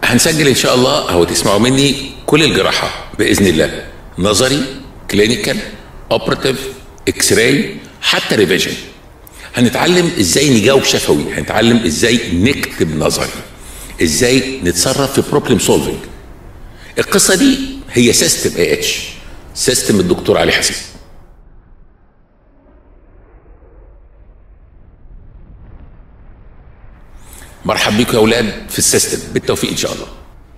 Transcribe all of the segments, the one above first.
هنسجل ان شاء الله او تسمعوا مني كل الجراحه باذن الله نظري كلينيكال اوبراتيف اكس راي حتى ريفيجن هنتعلم ازاي نجاوب شفوي هنتعلم ازاي نكتب نظري ازاي نتصرف في بروبلم سولفنج القصه دي هي سيستم اي اتش سيستم الدكتور علي حسين مرحب بيكم يا اولاد في السيستم بالتوفيق ان شاء الله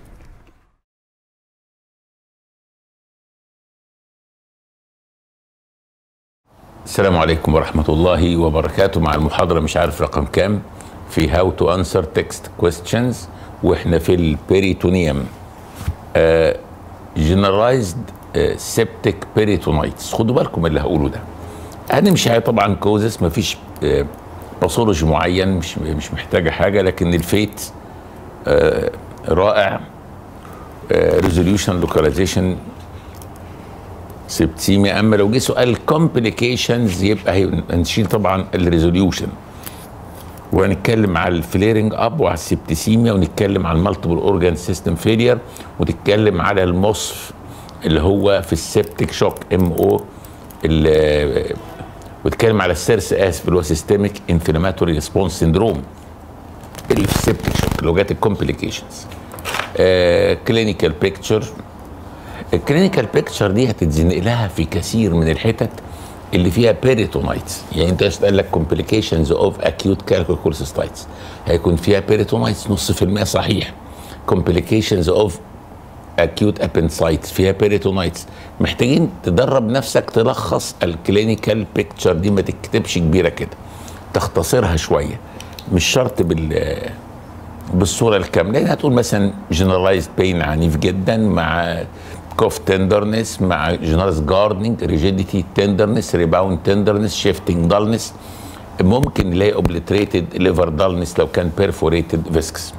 السلام عليكم ورحمة الله وبركاته مع المحاضرة مش عارف رقم كام في How to Answer Text Questions واحنا في البيريتونيوم uh, Generalized uh, Septic Peritonitis خدوا بالكم اللي هقوله ده هنمشي طبعا كوزس مفيش uh, باثولوجي معين مش مش محتاجه حاجه لكن الفيت آه رائع ريزوليوشن لوكاليزيشن سبتيميا اما لو جه سؤال كومبليكيشنز يبقى هنشيل طبعا الريزوليوشن وهنتكلم على الفليرنج اب وعلى السبتسيميا ونتكلم على المالتيبل اورجان سيستم فيلير ونتكلم على المصف اللي هو في السبتيك شوك ام او واتكلم على السيرس اسف اللي هو سيستميك انفلاماتوري ريسبونس سيندروم اللي في السبتيك شوك لو جت الكومبليكيشنز كلينيكال بيكتشر الكلينيكال بيكتشر دي هتتزنق لها في كثير من الحتت اللي فيها بيريتونايتس يعني انت قال لك كومبليكيشنز اوف اكيوت كالكولسيستايتس هيكون فيها بيريتونايتس نص في المية صحيح كومبليكيشنز اوف اكيوت ابنسايتس فيها بيريتونايتس محتاجين تدرب نفسك تلخص الكلينيكال بيكتشر دي ما تكتبش كبيره كده تختصرها شويه مش شرط بال بالصوره الكامله يعني هتقول مثلا جنرالايزد بين عنيف جدا مع كوف تندرنس مع جنرالايز جاردنج ريجيديتي تندرنس ريباوند تندرنس شيفتنج دالنس ممكن نلاقي اوبليتريتد ليفر دالنس لو كان بيرفوريتد فيسكس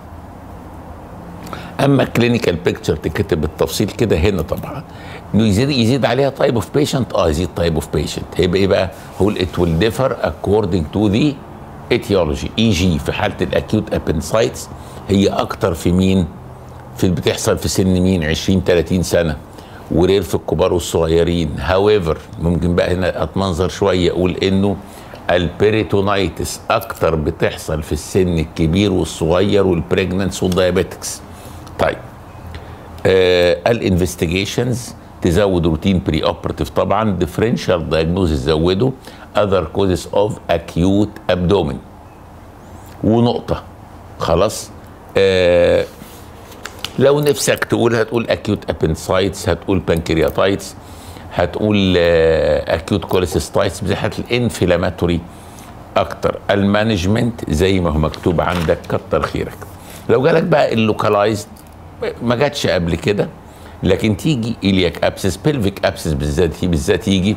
اما كلينيكال بيكتشر تكتب بالتفصيل كده هنا طبعا انه يزيد يزيد عليها تايب اوف بيشنت اه يزيد تايب اوف بيشنت هيبقى ايه بقى؟ هقول ات ويل ديفر اكوردنج تو ذا اتيولوجي اي جي في حاله الاكيوت ابنسايتس هي اكتر في مين؟ في بتحصل في سن مين؟ 20 30 سنه ورير في الكبار والصغيرين هاويفر ممكن بقى هنا اتمنظر شويه اقول انه البيريتونايتس اكتر بتحصل في السن الكبير والصغير والبريجننس والدايابيتكس طيب آه الانفستيجيشنز تزود روتين بري اوبراتيف طبعا ديفرنشال دايجنوزز زوده اذر كوزز اوف اكيوت ابدومين ونقطه خلاص آه لو نفسك تقول هتقول اكيوت ابنسايتس هتقول بانكرياتايتس هتقول اكيوت كوليسيستايتس بزحة الانفلاماتوري اكتر المانجمنت زي ما هو مكتوب عندك كتر خيرك لو جالك بقى اللوكالايزد ما جاتش قبل كده لكن تيجي الياك ابسس بلفيك ابسس بالذات بالذات يجي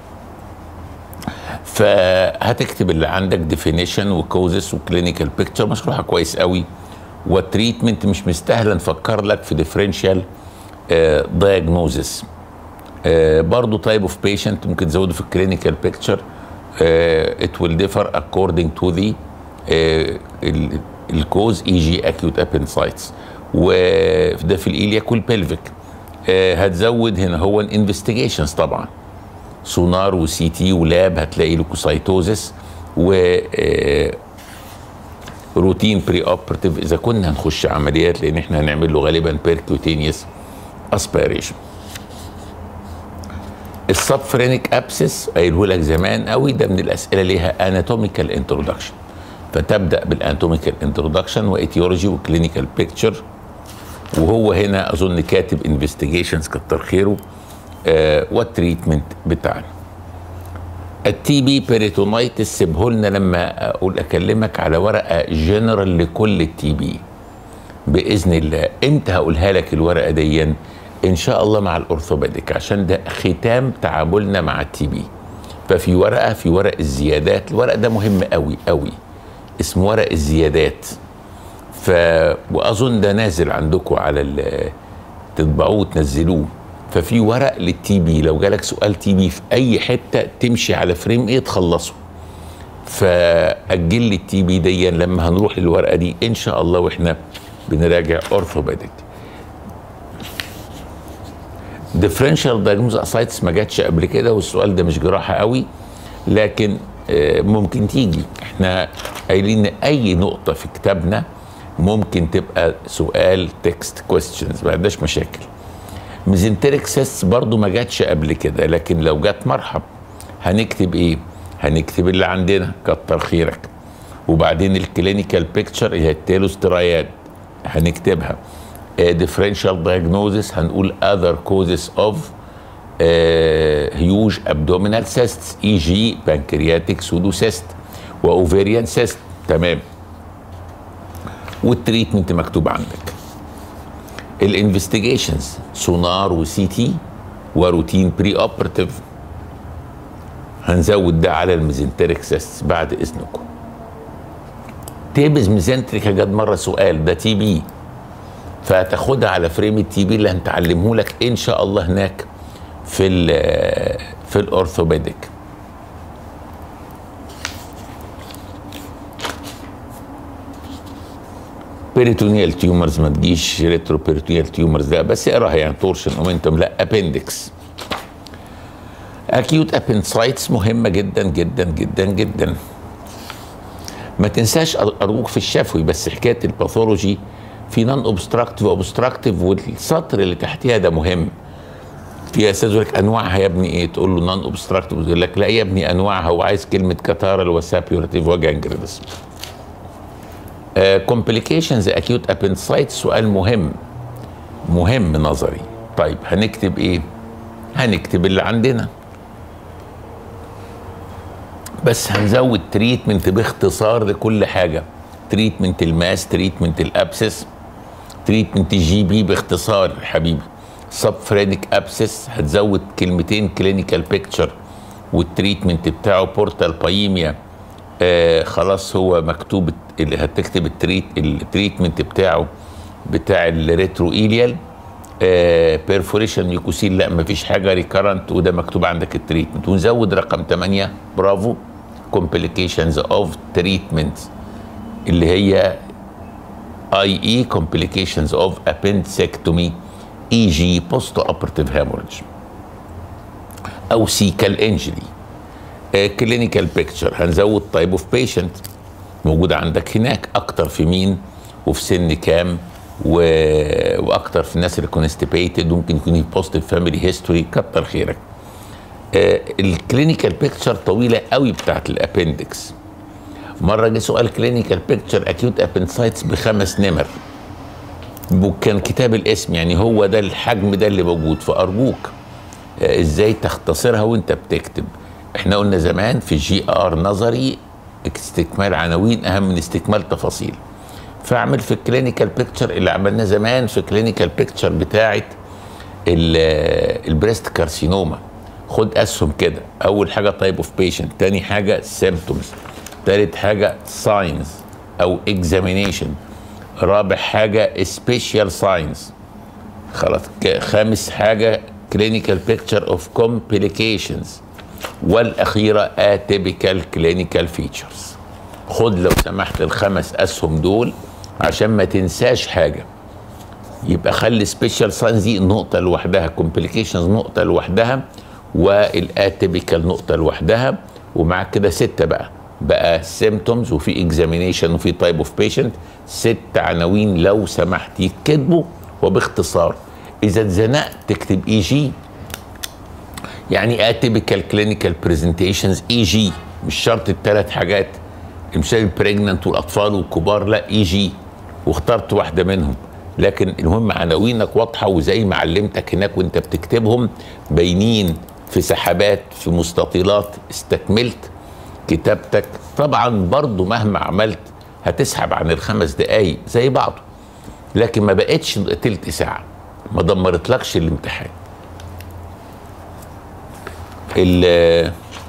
فهتكتب اللي عندك ديفينيشن وكوزس وكلينيكال بيكتشر مشروحه كويس قوي والتريتمنت مش مستاهله نفكر لك في ديفرنشال دايجنوزس برضه تايب اوف بيشنت ممكن تزوده في الكلينيكال بيكتشر ات ويل ديفر اكوردنج تو ذا الكوز اي جي اكيوت ابنسايتس وده في الإيلياك والبلفيك آه هتزود هنا هو الانفستيجيشنز طبعا سونار وسي تي ولاب هتلاقي لوكوسايتوزس و آه روتين بري اوبراتيف اذا كنا هنخش عمليات لان احنا هنعمل له غالبا بيركوتينيوس اسبيريشن السبفرينيك ابسس قايله لك زمان قوي ده من الاسئله ليها اناتوميكال انترودكشن فتبدا بالاناتوميكال انترودكشن وايتيولوجي وكلينيكال بيكتشر وهو هنا اظن كاتب انفستيجيشنز كتر خيره آه والتريتمنت بتاعنا التي بي بيريتونايتس سيبه لنا لما اقول اكلمك على ورقه جنرال لكل التي بي باذن الله امتى هقولها لك الورقه دي ان شاء الله مع الاورثوبيديك عشان ده ختام تعاملنا مع التي بي ففي ورقه في ورق الزيادات الورق ده مهم قوي قوي اسمه ورق الزيادات ف واظن ده نازل عندكم على تطبعوه وتنزلوه ففي ورق للتي بي لو جالك سؤال تي بي في اي حته تمشي على فريم ايه تخلصه فاجل لي التي بي دي لما هنروح للورقه دي ان شاء الله واحنا بنراجع اورثوبيديك ديفرنشال دايجنوز اسايتس ما جاتش قبل كده والسؤال ده مش جراحه قوي لكن آه، ممكن تيجي احنا قايلين اي نقطه في كتابنا ممكن تبقى سؤال تكست كويستشنز ما عندناش مشاكل ميزنتريك سيست برضو ما جاتش قبل كده لكن لو جت مرحب هنكتب ايه هنكتب اللي عندنا كتر خيرك وبعدين الكلينيكال بيكتشر هي التيلوستراياد هنكتبها ديفرنشال دايجنوزس هنقول اذر كوزز اوف هيوج ابدومينال سيستس اي جي بانكرياتيك سودوسيست واوفيريان سيست تمام والتريتمنت مكتوب عندك الانفستيجيشنز سونار وسي تي وروتين بري اوبرتيف هنزود ده على الميزنتريك سيستس بعد اذنكم تيبز ميزنتريك جد مره سؤال ده تي بي فهتاخدها على فريم التي بي اللي هنتعلمه لك ان شاء الله هناك في ال في الاورثوبيديك بيريتونيال تيومرز ما تجيش ريترو بيريتونيال تيومرز لا بس اقراها يعني تورشن اومنتوم لا ابندكس اكيوت ابنسايتس مهمه جدا جدا جدا جدا ما تنساش ارجوك في الشفوي بس حكايه الباثولوجي في نون اوبستراكتيف اوبستراكتيف والسطر اللي تحتها ده مهم في استاذ يقول لك انواعها يا ابني ايه تقول له نون اوبستراكتيف يقول لك لا يا ابني انواعها هو عايز كلمه كاتارال وسابيوراتيف وجانجريدس كومبليكيشنز اكيوت ابنسايت سؤال مهم مهم نظري طيب هنكتب ايه هنكتب اللي عندنا بس هنزود تريتمنت باختصار لكل حاجه تريتمنت الماس تريتمنت الابسس تريتمنت الجي بي باختصار يا حبيبي سب فرينيك ابسس هتزود كلمتين كلينيكال بيكتشر والتريتمنت بتاعه بورتال بايميا آه خلاص هو مكتوب اللي هتكتب التريت التريتمنت بتاعه بتاع الريترو ايليال آه بيرفوريشن يوكوسيل لا مفيش حاجه ريكارنت وده مكتوب عندك التريتمنت ونزود رقم 8 برافو complications of treatment اللي هي اي اي complications of appendectomy اي جي post operative hemorrhage او سيكال انجري كلينيكال بيكتشر هنزود تايب اوف بيشنت موجوده عندك هناك اكتر في مين وفي سن كام و... واكتر في الناس اللي كونستيبيتد ممكن يكون بوزيتيف فاميلي هيستوري كتر خيرك آه الكلينيكال بيكتشر طويله قوي بتاعت الابندكس مره جه سؤال كلينيكال بيكتشر اكيوت ابنسايتس بخمس نمر وكان كتاب الاسم يعني هو ده الحجم ده اللي موجود فارجوك آه ازاي تختصرها وانت بتكتب احنا قلنا زمان في الجي ار نظري استكمال عناوين اهم من استكمال تفاصيل فاعمل في الكلينيكال بيكتشر اللي عملناه زمان في الكلينيكال بيكتشر بتاعه البريست كارسينوما خد اسهم كده اول حاجه تايب اوف بيشنت تاني حاجه سيمبتومز تالت حاجه ساينز او اكزامينيشن رابع حاجه سبيشال ساينز خلاص خامس حاجه كلينيكال بيكتشر اوف كومبليكيشنز والاخيره اتيبيكال كلينيكال فيتشرز خد لو سمحت الخمس اسهم دول عشان ما تنساش حاجه يبقى خلي سبيشال ساينز دي نقطه لوحدها كومبليكيشنز نقطه لوحدها والاتيبيكال نقطه لوحدها ومع كده سته بقى بقى سيمتومز وفي اكزامينيشن وفي تايب اوف بيشنت ست عناوين لو سمحت يتكتبوا وباختصار اذا اتزنقت تكتب اي جي يعني اتيبيكال كلينيكال برزنتيشنز اي جي مش شرط الثلاث حاجات مش البريجننت والاطفال والكبار لا اي جي واخترت واحده منهم لكن المهم عناوينك واضحه وزي ما علمتك هناك وانت بتكتبهم باينين في سحبات في مستطيلات استكملت كتابتك طبعا برضو مهما عملت هتسحب عن الخمس دقايق زي بعضه لكن ما بقتش تلت ساعه ما دمرتلكش الامتحان ال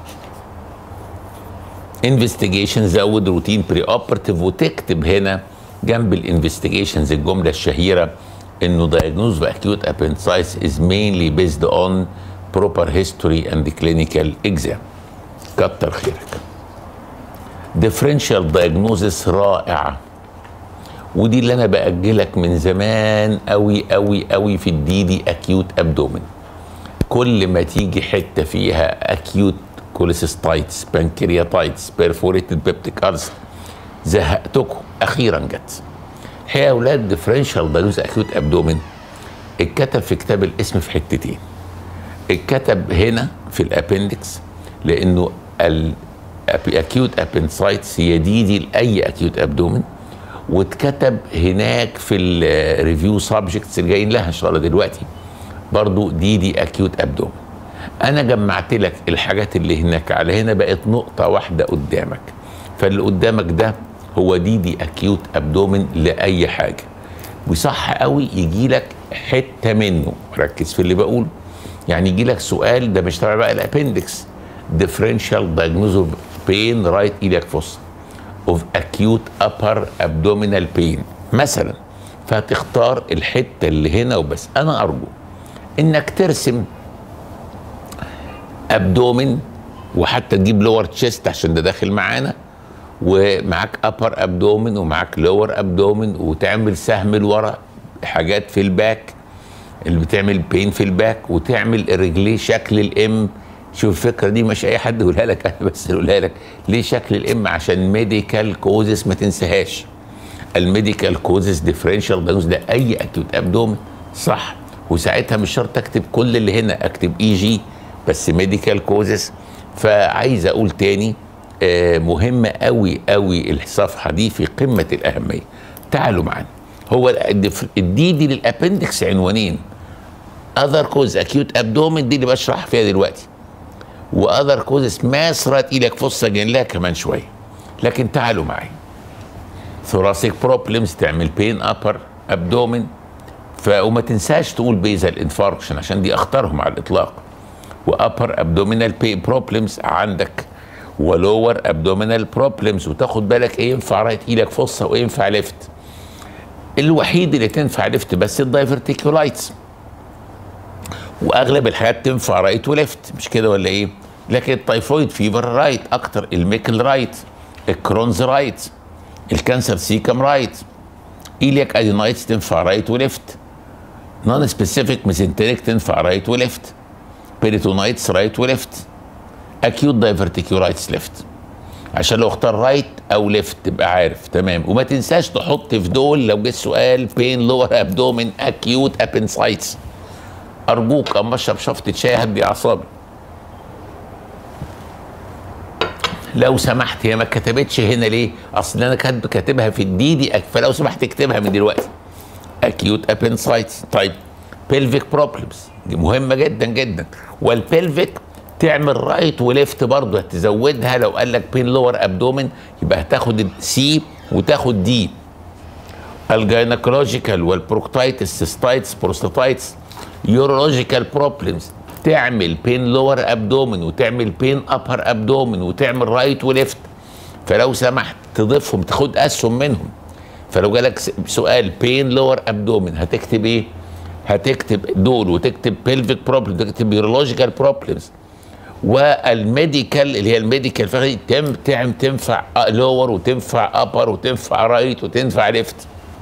انفستيجيشن زود روتين بري اوبرتيف وتكتب هنا جنب الانفستيجيشنز الجمله الشهيره انه diagnosis of acute appendicitis is mainly based on proper history and clinical exam كتر خيرك differential diagnosis رائعه ودي اللي انا باجلك من زمان قوي قوي قوي في الدي دي اكيوت ابدومن كل ما تيجي حته فيها اكيوت كوليسيستايتس بانكرياتايتس بيرفوريتد بيبتيك ألسر زهقتكم اخيرا جت الحقيقه يا اولاد ديفرنشال دايجنوز اكيوت ابدومن اتكتب في كتاب الاسم في حتتين اتكتب هنا في الابندكس لانه الاكيوت ابنسايتس هي دي دي لاي اكيوت ابدومن واتكتب هناك في الريفيو سبجكتس اللي جايين لها ان شاء الله دلوقتي برضو دي دي اكيوت ابدومن انا جمعت لك الحاجات اللي هناك على هنا بقت نقطه واحده قدامك فاللي قدامك ده هو دي دي اكيوت ابدومن لاي حاجه وصح قوي يجي لك حته منه ركز في اللي بقوله يعني يجي لك سؤال ده مش تبع بقى الابندكس differential diagnosis of pain right iliac fossa of acute upper abdominal pain مثلا فهتختار الحته اللي هنا وبس انا ارجو انك ترسم ابدومن وحتى تجيب لور تشيست عشان ده داخل معانا ومعاك ابر ابدومن ومعاك لور ابدومن وتعمل سهم لورا حاجات في الباك اللي بتعمل بين في الباك وتعمل رجليه شكل الام شوف الفكره دي مش اي حد يقولها لك انا بس اقولها لك ليه شكل الام عشان ميديكال كوزس ما تنساهاش الميديكال كوزس ديفرنشال دايجنوز ده اي اكيوت ابدومن صح وساعتها مش شرط اكتب كل اللي هنا اكتب اي جي بس ميديكال كوزس فعايز اقول تاني آه مهمه قوي قوي الصفحه دي في قمه الاهميه تعالوا معانا هو الدي دي للابندكس عنوانين اذر كوز اكيوت ابدومن دي اللي بشرح فيها دلوقتي واذر كوزس ماس رات ايدك فصة جايين لها كمان شويه لكن تعالوا معي ثوراسيك بروبلمز تعمل بين ابر ابدومن ف وما تنساش تقول بيزل انفاركشن عشان دي اختارهم على الاطلاق وابر ابدومينال بين بروبلمز عندك ولور ابدومينال بروبلمز وتاخد بالك ايه ينفع رايت ايدك فصه وايه ينفع ليفت الوحيد اللي تنفع ليفت بس الدايفرتيكولايتس واغلب الحاجات تنفع رايت وليفت مش كده ولا ايه لكن التايفويد فيفر رايت اكتر الميكل رايت الكرونز رايت الكانسر سيكم رايت ايلياك ادينايتس تنفع رايت وليفت نون سبيسيفيك ميزنتريك تنفع رايت وليفت بيريتونايتس رايت وليفت اكيوت دايفرتيكولايتس ليفت عشان لو اختار رايت او ليفت تبقى عارف تمام وما تنساش تحط في دول لو جه سؤال بين لور ابدومين اكيوت ابنسايتس ارجوك اما اشرب شفطه شاي هدي اعصابي لو سمحت هي ما كتبتش هنا ليه اصل انا كاتب كاتبها في الدي فلو سمحت اكتبها من دلوقتي اكيوت ابنسايتس طيب بيلفيك بروبلمز دي مهمه جدا جدا والبيلفيك تعمل رايت وليفت برضه هتزودها لو قال لك بين لور ابدومن يبقى هتاخد سي وتاخد دي الجينيكولوجيكال والبروكتايتس سيستايتس بروستاتايتس يورولوجيكال بروبلمز تعمل بين لور ابدومن وتعمل بين ابر ابدومن وتعمل رايت وليفت فلو سمحت تضيفهم تاخد اسهم منهم فلو جالك سؤال بين لور ابدومن هتكتب ايه؟ هتكتب دول وتكتب بيلفيك بروبلم تكتب يورولوجيكال بروبلمز والميديكال اللي هي الميديكال فدي تم تعم تنفع لور وتنفع ابر وتنفع رايت وتنفع ليفت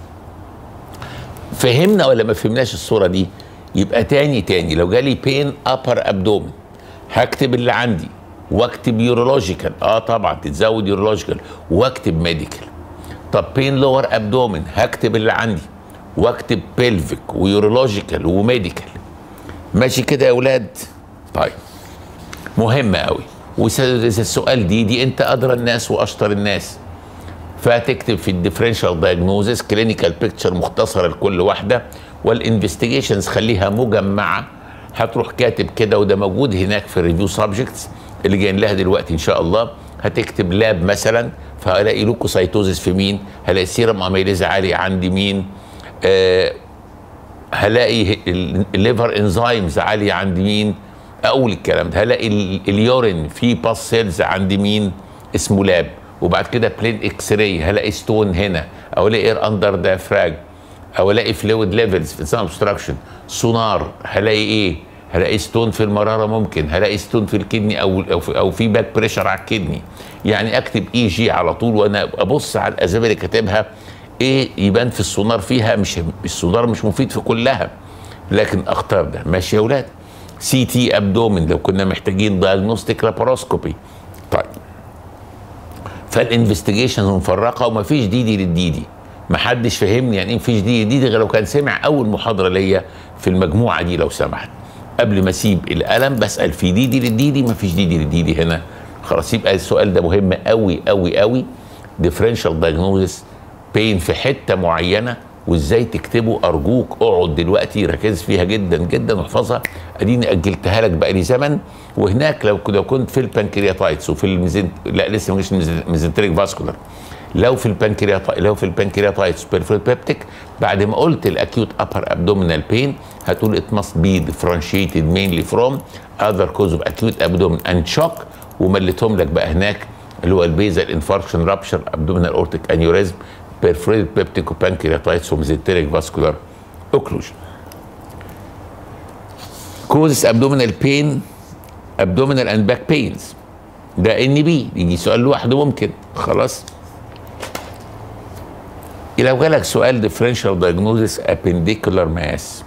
فهمنا ولا ما فهمناش الصوره دي يبقى تاني تاني لو جالي بين ابر ابدومن هكتب اللي عندي واكتب يورولوجيكال اه طبعا تتزود يورولوجيكال واكتب ميديكال طب بين لور ابدومن هكتب اللي عندي واكتب بيلفيك ويورولوجيكال وميديكال ماشي كده يا اولاد طيب مهمه قوي واذا السؤال دي دي انت ادرى الناس واشطر الناس فهتكتب في الديفرنشال دايجنوزس كلينيكال بيكتشر مختصره لكل واحده والانفستيجيشنز خليها مجمعه هتروح كاتب كده وده موجود هناك في الريفيو سبجكتس اللي جايين لها دلوقتي ان شاء الله هتكتب لاب مثلا فهلاقي لوكوسايتوزس في مين هلاقي سيرم اميليز عالي عند مين آه هلاقي الليفر انزيمز عاليه عند مين اقول الكلام ده هلاقي اليورين في باس سيلز عند مين اسمه لاب وبعد كده بلين اكس راي هلاقي ستون هنا او الاقي اير اندر دايفراج او الاقي فلويد ليفلز في السام اوبستراكشن سونار هلاقي ايه هلاقي ستون في المراره ممكن هلاقي ستون في الكدني او او في, أو في باك بريشر على الكدني يعني اكتب اي جي على طول وانا ابص على الاسباب اللي كاتبها ايه يبان في السونار فيها مش السونار مش مفيد في كلها لكن اختار ده ماشي يا اولاد سي تي ابدومن لو كنا محتاجين دايجنوستيك لاباروسكوبي طيب فالانفستيجيشن مفرقه ومفيش ديدي للديدي محدش فهمني يعني ايه مفيش ديدي للديدي غير لو كان سمع اول محاضره ليا في المجموعه دي لو سمحت قبل ما اسيب القلم بسال في ديدي للديدي مفيش ديدي للديدي هنا خلاص يبقى السؤال ده مهم قوي قوي قوي ديفرنشال دايجنوزس بين في حته معينه وازاي تكتبه ارجوك اقعد دلوقتي ركز فيها جدا جدا واحفظها اديني اجلتها لك بقالي زمن وهناك لو لو كنت في البنكرياتايتس وفي الميزنت لا لسه مش ميزنتريك فاسكولار لو في البنكرياتا لو في البنكرياتايتس بيرفوريت بيبتيك بعد ما قلت الاكيوت ابر ابدومينال بين هتقول ات ماست بي differentiated mainly from other cause of acute abdomen and shock ومليتهم لك بقى هناك اللي هو البيزل انفاركشن رابشر ابدومينال اورتيك انيوريزم بيرفوريت بيبتيك وبانكرياتايتس وميزنتريك فاسكولار اوكلوجن كوزس ابدومينال بين ابدومينال اند باك بينز ده ان بي يجي سؤال لوحده ممكن خلاص لو جالك سؤال ديفرنشال دايجنوزس ابنديكولار ماس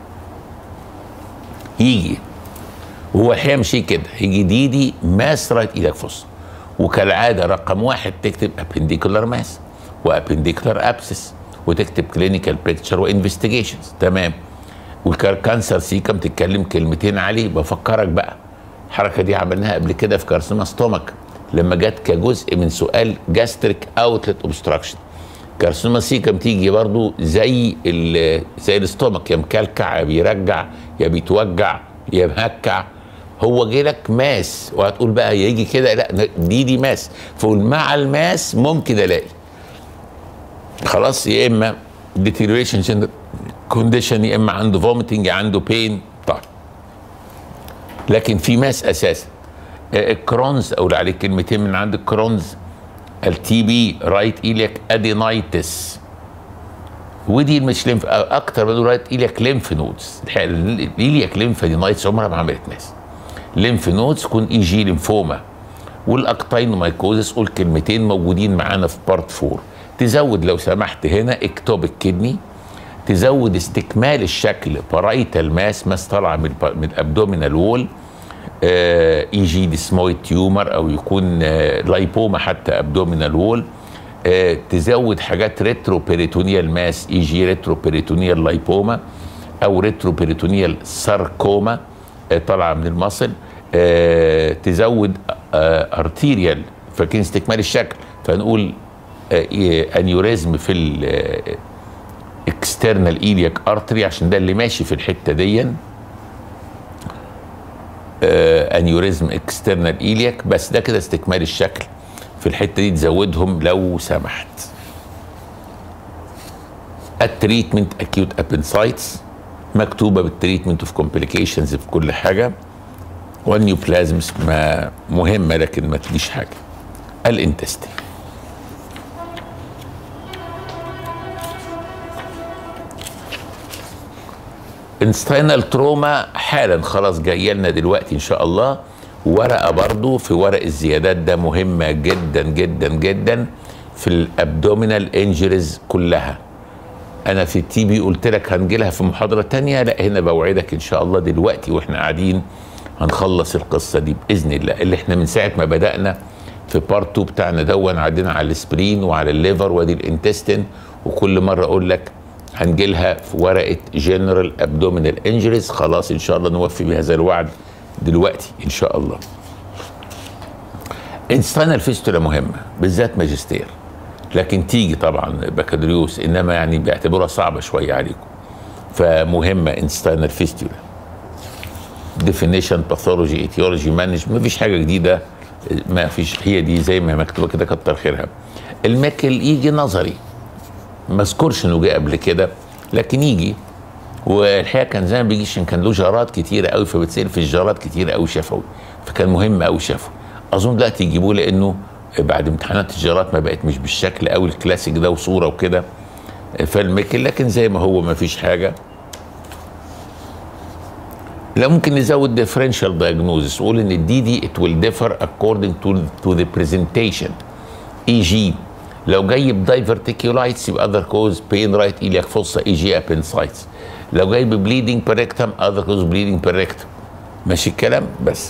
يجي وهو الحقيقه مش كده يجي دي دي ماس رايت ايدك فص وكالعاده رقم واحد تكتب ابنديكولار ماس وابنديكولار ابسس وتكتب كلينيكال بيكتشر وانفستيجيشنز تمام والكانسر سيكم تتكلم كلمتين عليه بفكرك بقى الحركه دي عملناها قبل كده في كارسيما ستومك لما جت كجزء من سؤال جاستريك اوتلت اوبستراكشن كارسينوما سيكم تيجي برضو زي ال زي الاستومك يا مكلكع يا بيرجع يا بيتوجع يا مهكع هو جه لك ماس وهتقول بقى يجي كده لا دي دي ماس فقول مع الماس ممكن الاقي خلاص يا اما deterioration كونديشن يا اما عنده فوميتنج عنده بين طيب لكن في ماس اساسا الكرونز اقول عليه كلمتين من عند الكرونز التي بي رايت ايليك ادينايتس ودي مش ليمف اكتر من رايت ايليك ليمف نودز الايليك ليمف ادينايتس عمرها ما عملت ماس ليمف نودز تكون اي جي ليمفوما والاكتاينومايكوزس قول كلمتين موجودين معانا في بارت 4 تزود لو سمحت هنا اكتوبك كدني تزود استكمال الشكل بارايتال ماس ماس طالعه من من الابدومينال وول اي جي ديسمويد تيومر او يكون آه لايبوما حتى ابدومينال وول آه تزود حاجات ريترو بيريتونيال ماس اي جي ريترو بيريتونيال لايبوما او ريترو بيريتونيال ساركوما آه طالعه من المصل تزود ارتيريال فاكرين استكمال الشكل فنقول انيوريزم في الاكسترنال ايلياك ارتري عشان ده اللي ماشي في الحته دي انيوريزم اكسترنال ايلياك بس ده كده استكمال الشكل في الحته دي تزودهم لو سمحت التريتمنت اكيوت ابنسايتس مكتوبه بالتريتمنت اوف كومبليكيشنز في كل حاجه والنيوبلازمز ما مهمه لكن ما تجيش حاجه الانتستين انستينال تروما حالا خلاص جايه لنا دلوقتي ان شاء الله ورقه برضو في ورق الزيادات ده مهمه جدا جدا جدا في الابدومينال انجريز كلها انا في التي بي قلت لك هنجيلها في محاضره تانية لا هنا بوعدك ان شاء الله دلوقتي واحنا قاعدين هنخلص القصه دي باذن الله اللي احنا من ساعه ما بدانا في بارت 2 بتاعنا دون عدينا على السبرين وعلى الليفر وادي الانتستين وكل مره اقول لك هنجيلها في ورقه جنرال ابدومينال انجريز خلاص ان شاء الله نوفي بهذا الوعد دلوقتي ان شاء الله انستانال فيستولا مهمه بالذات ماجستير لكن تيجي طبعا بكالوريوس انما يعني بيعتبروها صعبه شويه عليكم فمهمه انستانال فيستولا ديفينيشن باثولوجي ايتيولوجي مانج ما فيش حاجه جديده ما فيش هي دي زي ما مكتوبه كده كتر خيرها المكل يجي نظري ما اذكرش انه جه قبل كده لكن يجي والحقيقه كان زمان بيجي عشان كان له جارات كتيره قوي فبتسال في الجارات كتيره قوي شفوي فكان مهم قوي شفوي اظن دلوقتي يجيبوه لانه بعد امتحانات الجارات ما بقت مش بالشكل قوي الكلاسيك ده وصوره وكده فالمكل لكن زي ما هو ما فيش حاجه لا ممكن نزود ديفرنشال دايجنوزس نقول ان الدي دي ات ويل ديفر according to to the presentation اي جي لو جاي بدايفرتيكيولايتس يبقى اذر كوز بين رايت ايلياك فوسا اي جي ابنسايتس لو جاي ببليدنج بيريكتم اذر كوز بليدنج بيريكتم ماشي الكلام بس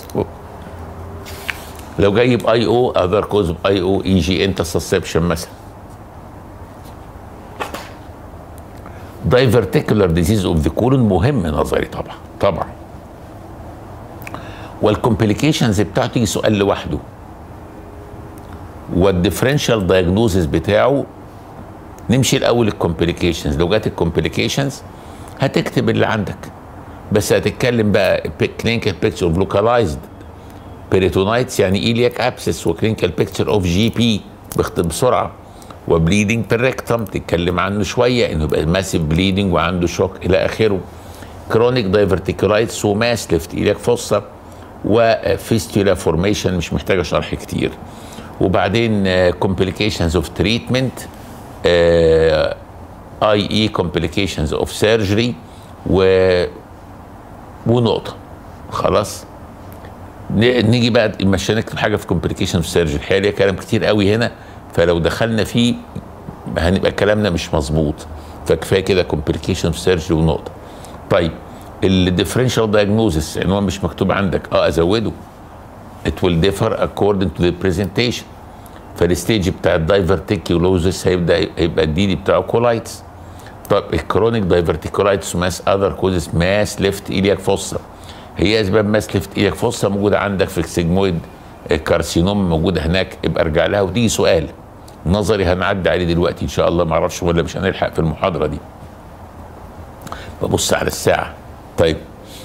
لو جاي باي او اذر كوز باي او اي جي انترسبشن مثلا دايفرتيكولار ديزيز اوف ذا كولون مهم نظري طبعا طبعا والكومبليكيشنز بتاعته تيجي سؤال لوحده والديفرنشال دايجنوزز بتاعه نمشي الاول الكومبليكيشنز لو جت الكومبليكيشنز هتكتب اللي عندك بس هتتكلم بقى كلينيكال بيكتشر اوف لوكالايزد بيريتونايتس يعني ايلياك ابسس وكلينيكال بيكتشر اوف جي بي بسرعه وبليدنج بالريكتم تتكلم عنه شويه انه يبقى ماسيف بليدنج وعنده شوك الى اخره كرونيك دايفرتيكولايتس وماس ليفت ايلياك فوسا وفيستولا فورميشن مش محتاجه شرح كتير وبعدين كومبليكيشنز اوف تريتمنت اي اي كومبليكيشنز اوف سيرجري و ونقطه خلاص نيجي بقى مش هنكتب حاجه في كومبليكيشن في سيرجري الحقيقه كلام كتير قوي هنا فلو دخلنا فيه هنبقى كلامنا مش مظبوط فكفايه كده كومبليكيشن في سيرجري ونقطه طيب الديفرنشال دايجنوزس عنوان مش مكتوب عندك اه ازوده it will differ according to the presentation فالستيج بتاع الدايفرتيكيولوزس هيبدا هيبقى الديدي بتاعه كولايتس طب الكرونيك دايفرتيكولايتس ماس اذر كوزز ماس ليفت ايلياك فوسا هي اسباب ماس ليفت ايلياك فوسا موجوده عندك في السيجمويد كارسينوم موجوده هناك ابقى ارجع لها وتيجي سؤال نظري هنعدي عليه دلوقتي ان شاء الله ما اعرفش ولا مش هنلحق في المحاضره دي ببص على الساعه طيب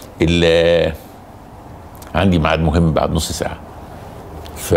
عندي ميعاد مهم بعد نص ساعه ف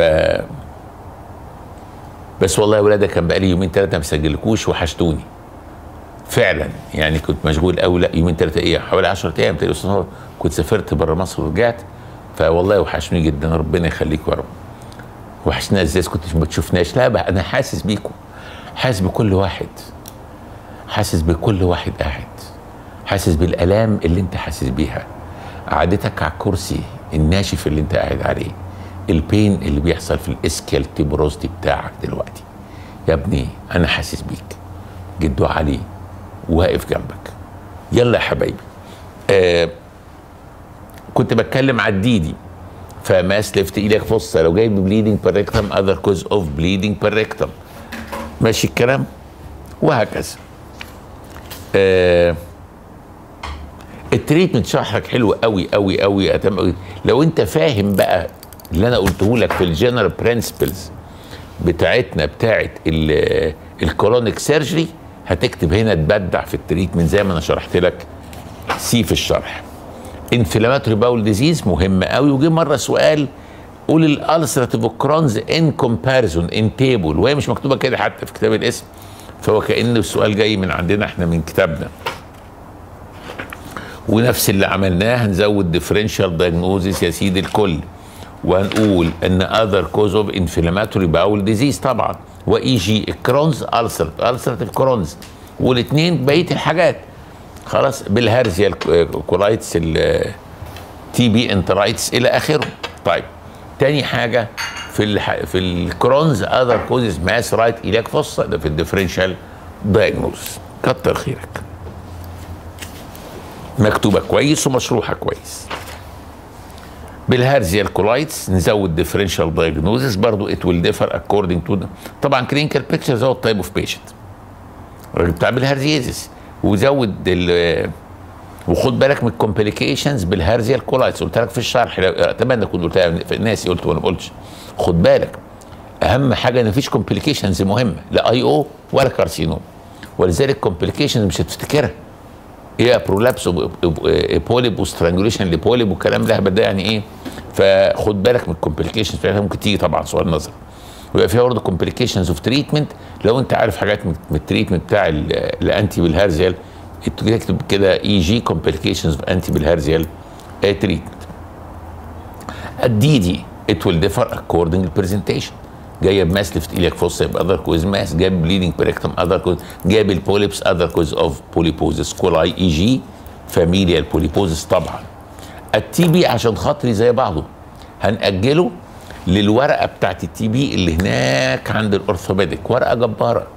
بس والله يا ولاد كان بقالي يومين ثلاثه ما مسجلكوش وحشتوني فعلا يعني كنت مشغول قوي لا يومين ثلاثه ايه حوالي 10 ايام تقريبا كنت سافرت بره مصر ورجعت فوالله وحشني جدا ربنا يخليكم يا رب وحشنا ازاي كنتش ما تشوفناش لا بقى انا حاسس بيكم حاسس بكل واحد حاسس بكل واحد قاعد حاسس بالالام اللي انت حاسس بيها قعدتك على الكرسي الناشف اللي انت قاعد عليه البين اللي بيحصل في الاسكيال تيبروستي بتاعك دلوقتي يا ابني انا حاسس بيك جدو علي واقف جنبك يلا يا حبايبي آه كنت بتكلم على الديدي فماس ليفت ايدك فصة لو جاي ببليدنج بيريكتم اذر كوز اوف بليدنج بيريكتم ماشي الكلام وهكذا آه التريتمنت شرحك حلو قوي قوي قوي لو انت فاهم بقى اللي انا قلته لك في الجنرال برنسبلز بتاعتنا بتاعت الكولونيك سيرجري هتكتب هنا تبدع في التريتمنت زي ما انا شرحت لك سي في الشرح انفلاماتوري باول ديزيز مهم قوي وجه مره سؤال قول الالسراتيف كرونز ان كومباريزون ان تيبل وهي مش مكتوبه كده حتى في كتاب الاسم فهو كان السؤال جاي من عندنا احنا من كتابنا ونفس اللي عملناه هنزود ديفرنشال دايجنوزيس يا سيدي الكل وهنقول ان اذر كوز اوف انفلاماتوري باول ديزيز طبعا واي جي الكرونز السرت السرتيف كرونز والاثنين بقيه الحاجات خلاص بالهرزيا كولايتس تي بي انترايتس الى اخره طيب تاني حاجه في الح... في الكرونز اذر كوزز ماس رايت ايلاك فصه ده في الديفرنشال دايجنوز كتر خيرك مكتوبه كويس ومشروحه كويس بالهرزيال كولايتس نزود ديفرنشال دايجنوزس برضو ات ويل ديفر اكوردنج تو طبعا كلينيكال بيكتشر زود تايب اوف بيشنت الراجل بتاع بالهرزيازيس وزود ال وخد بالك من الكومبليكيشنز بالهرزيال كولايتس قلت لك في الشرح اتمنى اكون قلتها في الناس قلت وانا ما قلتش خد بالك اهم حاجه ان مفيش كومبليكيشنز مهمه لا اي او ولا كارسينوم ولذلك كومبليكيشنز مش هتفتكرها ايه برولابس بوليب وسترانجوليشن لبوليب والكلام ده ده يعني ايه فخد بالك من الكومبليكيشنز بتاعتها ممكن تيجي طبعا سؤال نظري ويبقى فيها برضه كومبليكيشنز اوف تريتمنت لو انت عارف حاجات من التريتمنت بتاع الانتي بالهرزيال تكتب كده اي جي كومبليكيشنز اوف انتي بالهرزيال تريتمنت الدي دي ات ويل ديفر اكوردنج البرزنتيشن جايه بماس ليفت ايلياك فوسا يبقى اذر كوز ماس جاب بليدنج بريكتم اذر كوز جاب البوليبس اذر كوز اوف بوليبوزس كولاي اي جي فاميليال بوليبوزس طبعا التي بي عشان خاطري زي بعضه هنأجله للورقه بتاعت التي بي اللي هناك عند الاورثوبيديك ورقه جباره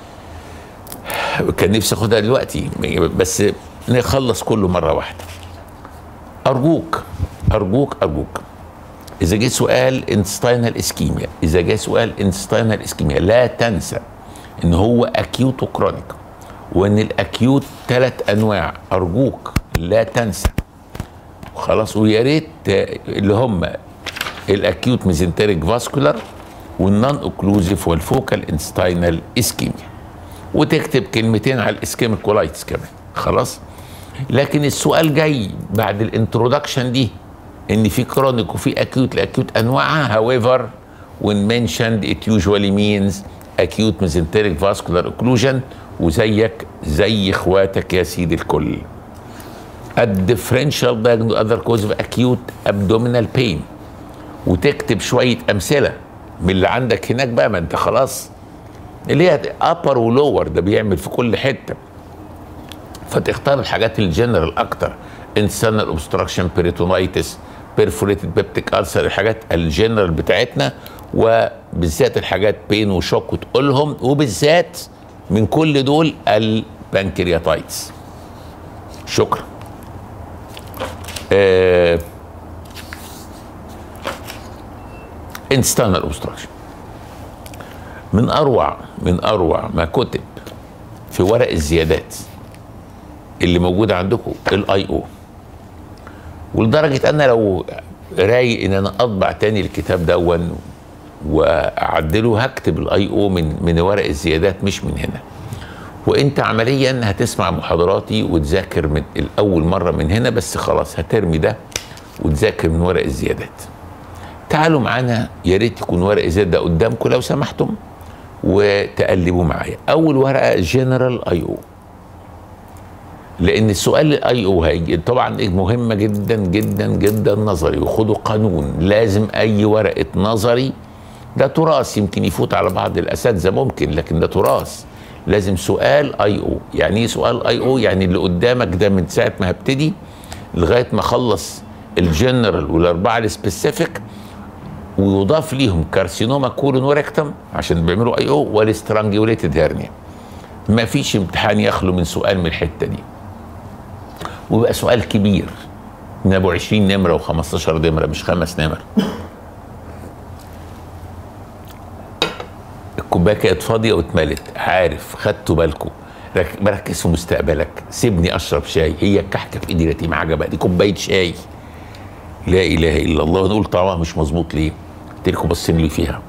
كان نفسي اخدها دلوقتي بس نخلص كله مره واحده ارجوك ارجوك ارجوك اذا جه سؤال انستاينال اسكيميا اذا جه سؤال انستاينال اسكيميا لا تنسى ان هو اكيوت وكرونيك وان الاكيوت ثلاث انواع ارجوك لا تنسى خلاص ويا ريت اللي هم الاكيوت ميزنتريك فاسكولار والنون اوكلوزيف والفوكال انستاينال اسكيميا وتكتب كلمتين على الاسكيميك كولايتس كمان خلاص لكن السؤال جاي بعد الانترودكشن دي ان في كرونيك وفي اكيوت الاكيوت انواعها however when mentioned it usually means acute mesenteric vascular occlusion وزيك زي اخواتك يا سيدي الكل الديفرنشال diagnosis other cause of acute abdominal pain وتكتب شويه امثله من اللي عندك هناك بقى ما انت خلاص اللي هي ابر ولور ده بيعمل في كل حته فتختار الحاجات الجنرال اكتر انسانال اوبستراكشن بيريتونايتس بيرفوريتد بيبتيك ألسر الحاجات الجنرال بتاعتنا وبالذات الحاجات بين وشوك وتقولهم وبالذات من كل دول البنكرياتايتس شكرا آه انستانال اوبستراكشن من اروع من اروع ما كتب في ورق الزيادات اللي موجوده عندكم الاي او ولدرجه انا لو رايق ان انا اطبع تاني الكتاب دون واعدله هكتب الاي او من من ورق الزيادات مش من هنا وانت عمليا هتسمع محاضراتي وتذاكر من الاول مره من هنا بس خلاص هترمي ده وتذاكر من ورق الزيادات تعالوا معانا يا ريت يكون ورق الزيادة ده قدامكم لو سمحتم وتقلبوا معايا اول ورقه جنرال اي او لان السؤال الاي او هيجي طبعا مهمه جدا جدا جدا نظري وخدوا قانون لازم اي ورقه نظري ده تراث يمكن يفوت على بعض الاساتذه ممكن لكن ده تراث لازم سؤال اي او يعني ايه سؤال اي او يعني اللي قدامك ده من ساعه ما هبتدي لغايه ما اخلص الجنرال والاربعه السبيسيفيك ويضاف ليهم كارسينوما كولون وريكتم عشان بيعملوا اي او والسترانجيوليتد هيرنيا ما فيش امتحان يخلو من سؤال من الحته دي ويبقى سؤال كبير من ابو 20 نمره و15 نمره مش خمس نمر الكوبايه كانت فاضيه واتملت عارف خدتوا بالكم مركز في مستقبلك سيبني اشرب شاي هي الكحكه في ايدي التي عجبها دي كوبايه شاي لا اله الا الله نقول طعمها مش مظبوط ليه قلت لكم باصين لي فيها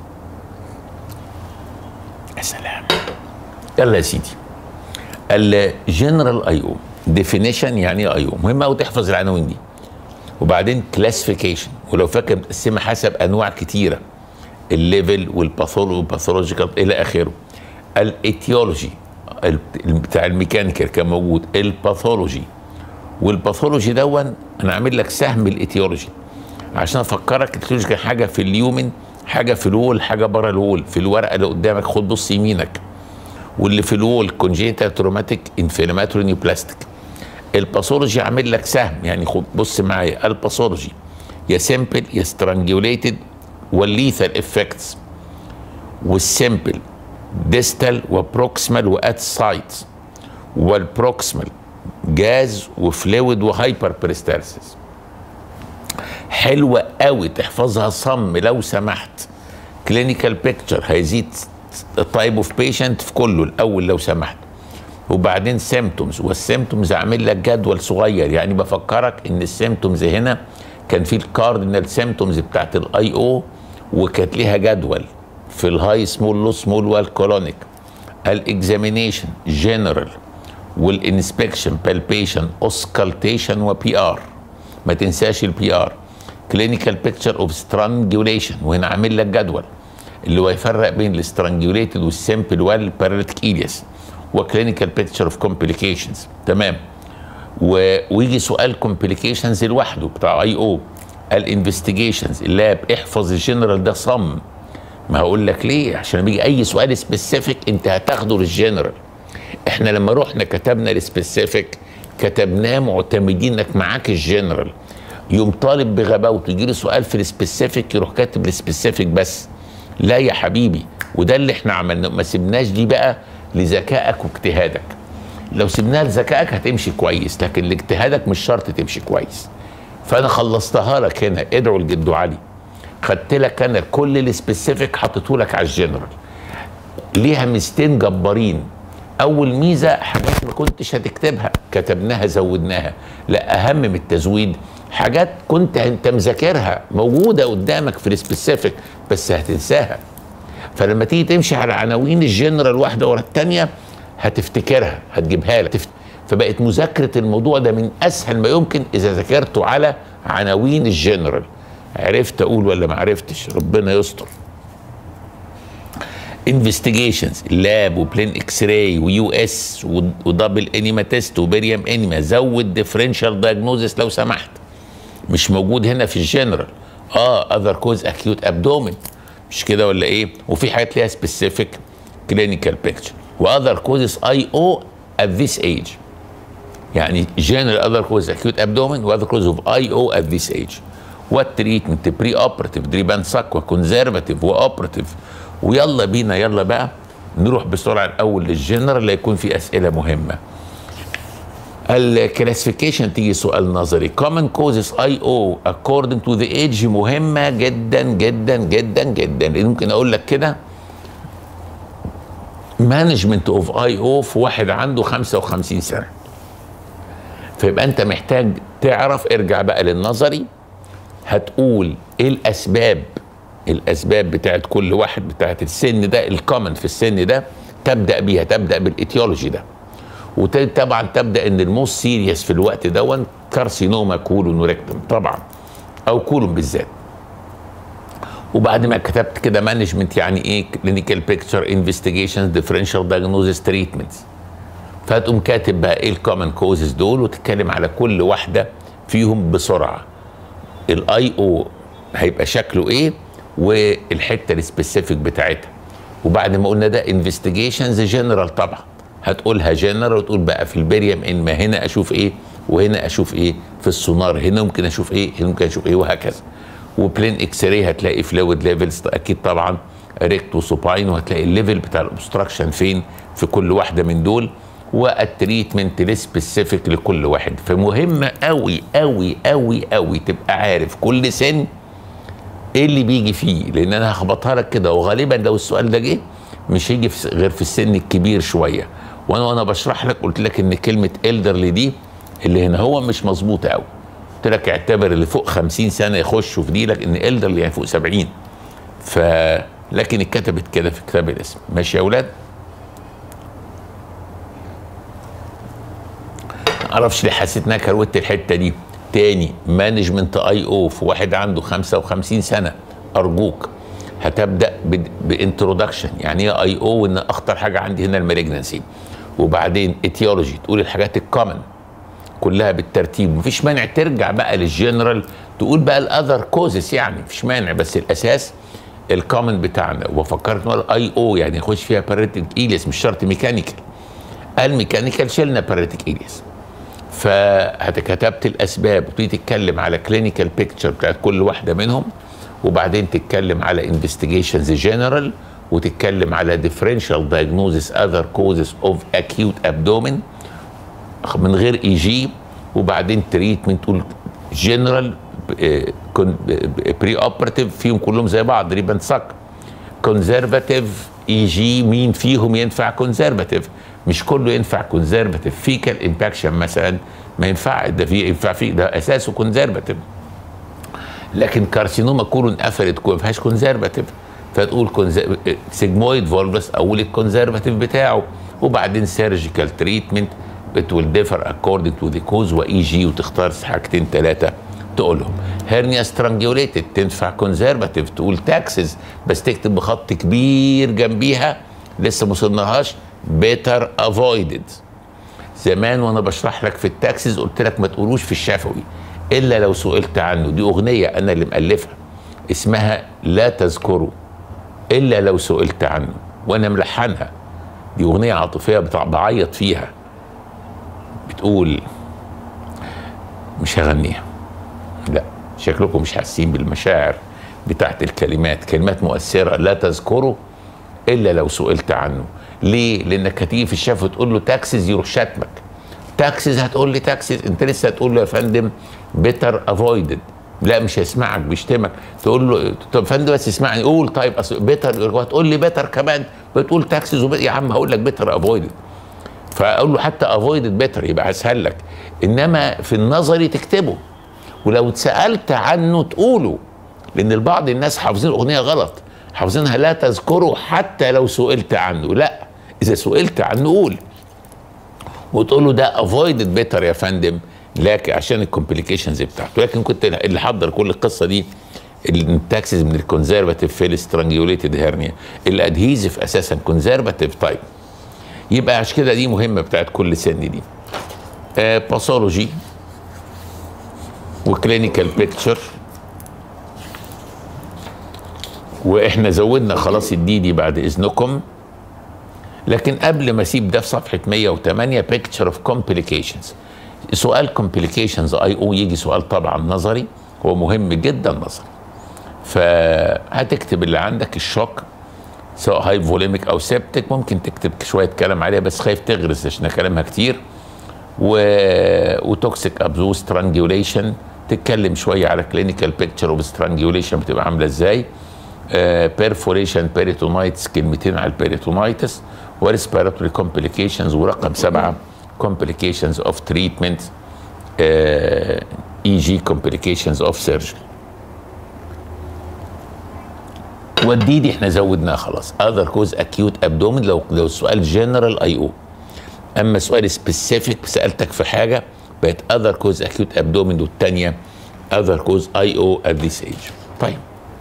يا سلام يلا يا سيدي الجنرال اي او ديفينيشن يعني ايه اي او مهم قوي تحفظ العناوين دي وبعدين كلاسيفيكيشن ولو فاكر متقسمه حسب انواع كتيره الليفل والباثولوجيكال الى اخره الايتيولوجي بتاع الميكانيكال كان موجود الباثولوجي والباثولوجي دون انا عامل لك سهم الايتيولوجي عشان افكرك الايتيولوجي كان حاجه في اليومن حاجه في الوول حاجه بره الوول في الورقه اللي قدامك خد بص يمينك واللي في الوول كونجيتال تروماتيك انفلاماتوري نيوبلاستيك الباثولوجي عامل لك سهم يعني خد بص معايا الباثولوجي يا سيمبل يا سترانجوليتد والليثال افكتس والسيمبل ديستال وبروكسمال وات سايتس والبروكسمال جاز وفلويد وهايبر بريستالسيس حلوة قوي تحفظها صم لو سمحت كلينيكال بيكتشر هيزيد تايب اوف بيشنت في كله الاول لو سمحت وبعدين سيمتومز والسيمتومز عامل لك جدول صغير يعني بفكرك ان السيمتومز هنا كان في الكاردينال سيمتومز بتاعت الاي او وكانت ليها جدول في الهاي سمول لو سمول والكولونيك الاكزامينيشن جنرال والانسبكشن بالبيشن اوسكالتيشن وبي ار ما تنساش البي ار كلينيكال بيكتشر اوف سترانجوليشن وهنا عامل لك جدول اللي هو يفرق بين السترانجوليتد والسيمبل والباراليتيك ايليس وكلينيكال بيكتشر اوف كومبليكيشنز تمام و... ويجي سؤال كومبليكيشنز لوحده بتاع اي او الانفستيجيشنز اللاب احفظ الجنرال ده صم ما هقول لك ليه عشان بيجي اي سؤال سبيسيفيك انت هتاخده للجنرال احنا لما رحنا كتبنا السبيسيفيك كتبناه معتمدين انك معاك الجنرال يوم طالب بغباوته يجي له سؤال في السبيسيفيك يروح كاتب السبيسيفيك بس لا يا حبيبي وده اللي احنا عملناه ما سيبناش دي بقى لذكائك واجتهادك لو سيبناها لذكائك هتمشي كويس لكن لاجتهادك مش شرط تمشي كويس فانا خلصتها لك هنا ادعو لجدو علي خدت لك انا كل السبيسيفيك حطيته لك على الجنرال ليها ميزتين جبارين اول ميزه حاجات ما كنتش هتكتبها كتبناها زودناها لا اهم من التزويد حاجات كنت انت مذاكرها موجوده قدامك في السبيسيفيك بس هتنساها فلما تيجي تمشي على عناوين الجنرال واحده ورا الثانيه هتفتكرها هتجيبها لك تفت... فبقت مذاكره الموضوع ده من اسهل ما يمكن اذا ذاكرته على عناوين الجنرال عرفت اقول ولا ما عرفتش ربنا يستر انفستيجيشنز لاب وبلين اكس راي ويو اس ودبل انيما تيست وبريم انيما زود ديفرنشال دايجنوزس لو سمحت مش موجود هنا في الجنرال اه اذر كوز اكيوت ابدومين مش كده ولا ايه وفي حاجات ليها سبيسيفيك كلينيكال بيكتشر واذر كوزز اي او ات ذيس ايج يعني جنرال اذر كوز اكيوت ابدومين واذر كوز اوف اي او ات ذيس ايج والتريتمنت بري اوبراتيف دريبان ساك وكونزرفاتيف واوبراتيف ويلا بينا يلا بقى نروح بسرعه الاول للجنرال اللي يكون في اسئله مهمه الكلاسيفيكيشن تيجي سؤال نظري common causes IO according to the age مهمة جدا جدا جدا جدا ممكن اقول لك كده مانجمنت اوف اي او في واحد عنده 55 سنة فيبقى انت محتاج تعرف ارجع بقى للنظري هتقول ايه الاسباب الاسباب بتاعت كل واحد بتاعت السن ده الكومن في السن ده تبدا بيها تبدا بالايتيولوجي ده وطبعا تبدا ان الموست سيريس في الوقت دون كارسينوما كولون وريكتم طبعا او كولون بالذات وبعد ما كتبت كده مانجمنت يعني ايه كلينيكال بيكتشر انفستيجيشنز ديفرنشال دايجنوزس تريتمنتس فتقوم كاتب بقى ايه الكومن كوزز دول وتتكلم على كل واحده فيهم بسرعه الاي او هيبقى شكله ايه والحته السبيسيفيك بتاعتها وبعد ما قلنا ده انفستيجيشنز جنرال طبعا هتقولها جنرال وتقول بقى في البريم ان ما هنا اشوف ايه وهنا اشوف ايه في السونار هنا ممكن اشوف ايه هنا ممكن اشوف ايه وهكذا وبلين اكس راي هتلاقي فلويد ليفلز اكيد طبعا ريكت وسوباين وهتلاقي الليفل بتاع الاوبستراكشن فين في كل واحده من دول والتريتمنت السبيسيفيك لكل واحد فمهم قوي قوي قوي قوي تبقى عارف كل سن ايه اللي بيجي فيه لان انا هخبطها لك كده وغالبا لو السؤال ده جه مش هيجي في غير في السن الكبير شويه وانا وانا بشرح لك قلت لك ان كلمه الدرلي دي اللي هنا هو مش مظبوطه قوي قلت لك اعتبر اللي فوق 50 سنه يخشوا في دي لك ان الدرلي يعني فوق 70 ف لكن اتكتبت كده في كتاب الاسم ماشي يا اولاد معرفش ليه حسيت انها كروت الحته دي تاني مانجمنت اي او في واحد عنده 55 سنه ارجوك هتبدا بانترودكشن يعني ايه اي او وان اخطر حاجه عندي هنا المالجنسي وبعدين اتيولوجي تقول الحاجات الكومن كلها بالترتيب مفيش مانع ترجع بقى للجنرال تقول بقى الاذر كوزس يعني مفيش مانع بس الاساس الكومن بتاعنا وفكرت مره اي او يعني يخش فيها باريتيك ايليس مش شرط ميكانيكال الميكانيكال شلنا باريتيك ايليس فكتبت الاسباب وتبتدي تتكلم على كلينيكال بيكتشر بتاعت كل واحده منهم وبعدين تتكلم على انفستيجيشنز جنرال وتتكلم على ديفرنشال دايجنوزس اذر كوزز اوف اكيوت ابدومين من غير اي جي وبعدين تريتمنت تقول جنرال بري اوبراتيف فيهم كلهم زي بعض ريبن سك كونزرفاتيف اي جي مين فيهم ينفع كونزرفاتيف مش كله ينفع كونزرفاتيف فيكال امباكشن مثلا ما ينفع ده في ينفع فيه ده اساسه كونزرفاتيف لكن كارسينوما كولون قفلت ما فيهاش كونزرفاتيف فتقول كونزر... سيجمويد فولفس اقول الكونزرفاتيف بتاعه وبعدين سيرجيكال تريتمنت it will differ according to the cause واي جي وتختار حاجتين ثلاثه تقولهم هيرنيا سترانجيوليتد تنفع كونزرفاتيف تقول تاكسز بس تكتب بخط كبير جنبيها لسه ما وصلناهاش بيتر افويدد زمان وانا بشرح لك في التاكسز قلت لك ما تقولوش في الشفوي الا لو سئلت عنه دي اغنيه انا اللي مالفها اسمها لا تذكره الا لو سئلت عنه وانا ملحنها دي اغنيه عاطفيه بعيط فيها بتقول مش هغنيها لا شكلكم مش حاسين بالمشاعر بتاعت الكلمات كلمات مؤثره لا تذكره الا لو سئلت عنه ليه لانك هتيجي في الشافه وتقول له تاكسز يروح شاتمك تاكسز هتقول لي تاكسز انت لسه هتقول له يا فندم بيتر افويدد لا مش هيسمعك بيشتمك تقول له طب يا فندم بس اسمعني قول طيب اصل بيتر وهتقول لي بيتر كمان بتقول تاكسز وبيتر يا عم هقول لك بيتر افويدد فاقول له حتى افويدد بيتر يبقى اسهل لك انما في النظري تكتبه ولو اتسالت عنه تقوله لان البعض الناس حافظين الاغنيه غلط حافظينها لا تذكره حتى لو سئلت عنه لا اذا سئلت عنه قول وتقول له ده افويدد بيتر يا فندم لكن عشان الكومبليكيشنز بتاعته لكن كنت اللي حضر كل القصه دي التاكسز من الكونزرفاتيف فيل سترانجيوليتد هيرنيا الادهيزف اساسا كونزرفاتيف تايب يبقى عشان كده دي مهمه بتاعت كل سن دي آه باثولوجي وكلينيكال بيكتشر واحنا زودنا خلاص الدي دي بعد اذنكم لكن قبل ما اسيب ده في صفحه 108 بيكتشر اوف كومبليكيشنز سؤال كومبليكيشنز اي او يجي سؤال طبعا نظري هو مهم جدا نظري فهتكتب اللي عندك الشوك سواء هاي فوليميك او سيبتك ممكن تكتب شويه كلام عليها بس خايف تغرس عشان كلامها كتير و... وتوكسيك ابزو سترانجيوليشن تتكلم شويه على كلينيكال بيكتشر اوف سترانجيوليشن بتبقى عامله ازاي بيرفوريشن بيريتونايتس كلمتين على البيريتونايتس وريسبيراتوري كومبليكيشنز ورقم سبعه complications of treatment uh, e.g. complications of surgery والدي دي احنا زودناها خلاص other cause acute abdomen لو لو السؤال general اي او اما سؤال specific سالتك في حاجه بقت other cause acute abdomen والثانيه other cause اي او at this age طيب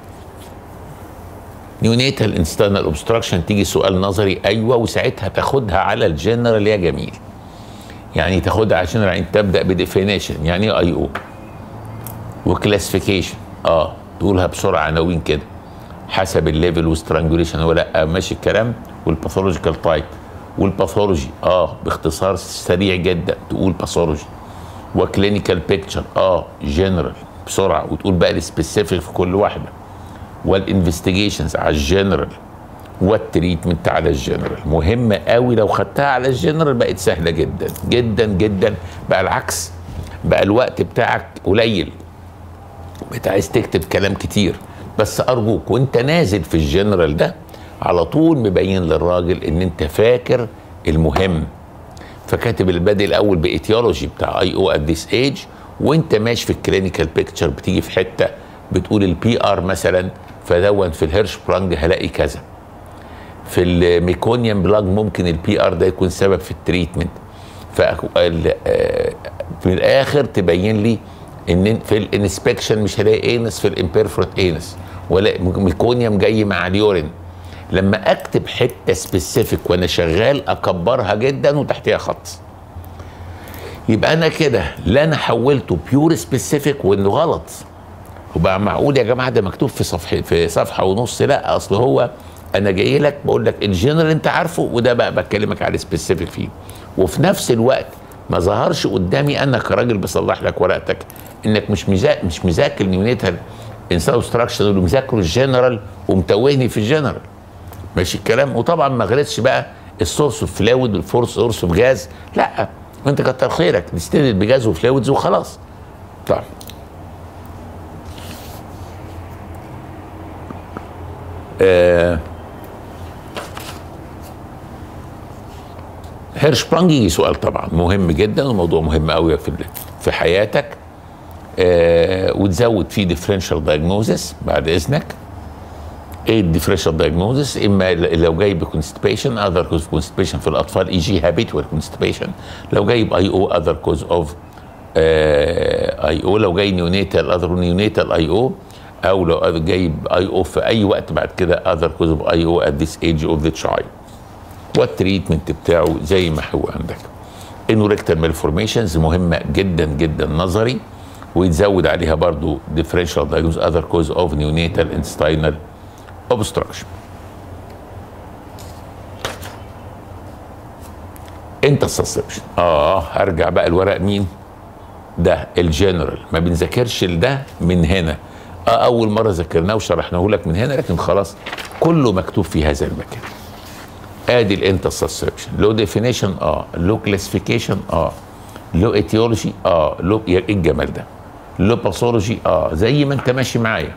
نيونيتال انستانال اوبستراكشن تيجي سؤال نظري ايوه وساعتها تاخدها على الجنرال يا جميل يعني تاخدها عشان يعني تبدا بديفينيشن يعني ايه اي او وكلاسيفيكيشن اه تقولها بسرعه عناوين كده حسب الليفل وسترانجوليشن ولا لا ماشي الكلام والباثولوجيكال تايب والباثولوجي اه باختصار سريع جدا تقول باثولوجي وكلينيكال بيكتشر اه جنرال بسرعه وتقول بقى السبيسيفيك في كل واحده والانفستيجيشنز على الجنرال والتريتمنت على الجنرال مهمة قوي لو خدتها على الجنرال بقت سهلة جدا جدا جدا بقى العكس بقى الوقت بتاعك قليل بقيت عايز تكتب كلام كتير بس أرجوك وانت نازل في الجنرال ده على طول مبين للراجل ان انت فاكر المهم فكاتب البادئ الاول بايتيولوجي بتاع اي او ات ذيس ايج وانت ماشي في الكلينيكال بيكتشر بتيجي في حته بتقول البي ار مثلا فدون في الهيرش برانج هلاقي كذا في الميكونيوم بلاج ممكن البي ار ده يكون سبب في التريتمنت في الاخر تبين لي ان في الانسبكشن مش هلاقي اينس في الامبيرفورت اينس ولا ميكونيوم جاي مع اليورين لما اكتب حته سبيسيفيك وانا شغال اكبرها جدا وتحتيها خط يبقى انا كده لا انا حولته بيور سبيسيفيك وانه غلط وبقى معقول يا جماعه ده مكتوب في صفحه في صفحه ونص لا اصل هو انا جاي لك بقول لك الجنرال انت عارفه وده بقى بكلمك على سبيسيفيك فيه وفي نفس الوقت ما ظهرش قدامي انا كراجل بصلح لك ورقتك انك مش مذاكر مش مذاكر نيونيتال انسان ستراكشر اللي مذاكره الجنرال ومتوهني في الجنرال ماشي الكلام وطبعا ما غلطش بقى السورس اوف فلاود والفورس سورس اوف جاز لا انت كتر خيرك نستند بجاز وفلاودز وخلاص طيب آه هيرشبرانج يجي سؤال طبعا مهم جدا وموضوع مهم قوي في في حياتك آه وتزود فيه ديفرنشال دايجنوزس بعد اذنك ايه الديفرنشال دايجنوزس اما لو جاي بكونستيبيشن اذر كوز كونستيبيشن في الاطفال اي جي هابيتوال كونستيبيشن لو جاي باي او اذر كوز اوف اي او لو جاي نيونيتال اذر نيونيتال اي او او لو جايب اي او في اي وقت بعد كده اذر كوز اوف اي او ات ذيس ايج اوف ذا تشايلد والتريتمنت بتاعه زي ما هو عندك انوريكتال مالفورميشنز مهمه جدا جدا نظري ويتزود عليها برضو differential diagnosis other cause of neonatal intestinal obstruction انت السسبشن اه هرجع بقى الورق مين ده الجنرال ما بنذاكرش ده من هنا اه اول مره ذاكرناه وشرحناه لك من هنا لكن خلاص كله مكتوب في هذا المكان ادي الانترسبشن له ديفينيشن اه له كلاسيفيكيشن اه له ايتيولوجي اه له ايه الجمال ده له باثولوجي اه زي ما انت ماشي معايا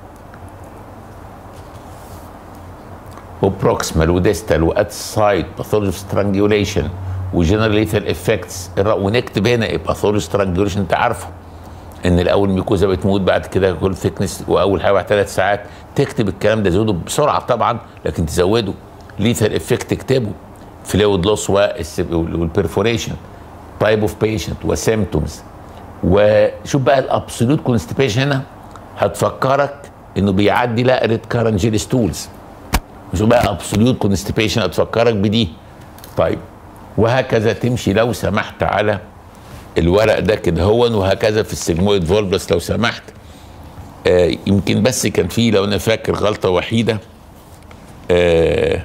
وبروكسمال وديستال وات سايد باثولوجي سترانجوليشن وجنرال ليثال افكتس ونكتب هنا باثولوجي سترانجوليشن انت عارفه ان الاول ميكوزا بتموت بعد كده كل ثيكنس واول حاجه بعد ثلاث ساعات تكتب الكلام ده زوده بسرعه طبعا لكن تزوده ليثال افكت تكتبه فلويد لوس والبرفوريشن تايب اوف بيشنت وسيمتومز وشوف بقى الابسولوت كونستيبيشن هنا هتفكرك انه بيعدي لا ريد كارنجيل ستولز شوف بقى ابسولوت كونستيبيشن هتفكرك بدي طيب وهكذا تمشي لو سمحت على الورق ده كده هو وهكذا في السيجمويد فولبس لو سمحت آه يمكن بس كان في لو انا فاكر غلطه وحيده آه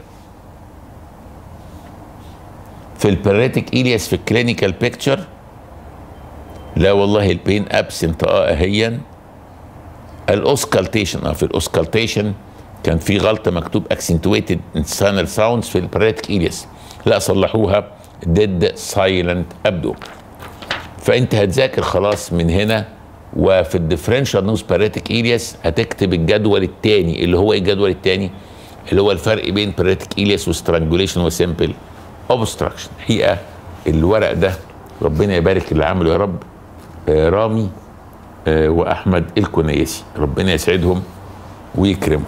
في البريتك إلياس في الكلينيكال بيكتشر لا والله البين ابسنت اه اهيا الاوسكالتيشن اه في الاوسكالتيشن كان في غلطه مكتوب اكسنتويتد انسانال ساوندز في البريتك إلياس لا صلحوها ديد سايلنت ابدو فانت هتذاكر خلاص من هنا وفي الديفرنشال نوز باريتك إلياس هتكتب الجدول الثاني اللي هو ايه الجدول الثاني اللي هو الفرق بين باريتك إلياس وسترانجوليشن وسيمبل اوبستراكشن الحقيقه الورق ده ربنا يبارك اللي عمله يا رب آه رامي آه واحمد الكنيسي ربنا يسعدهم ويكرمهم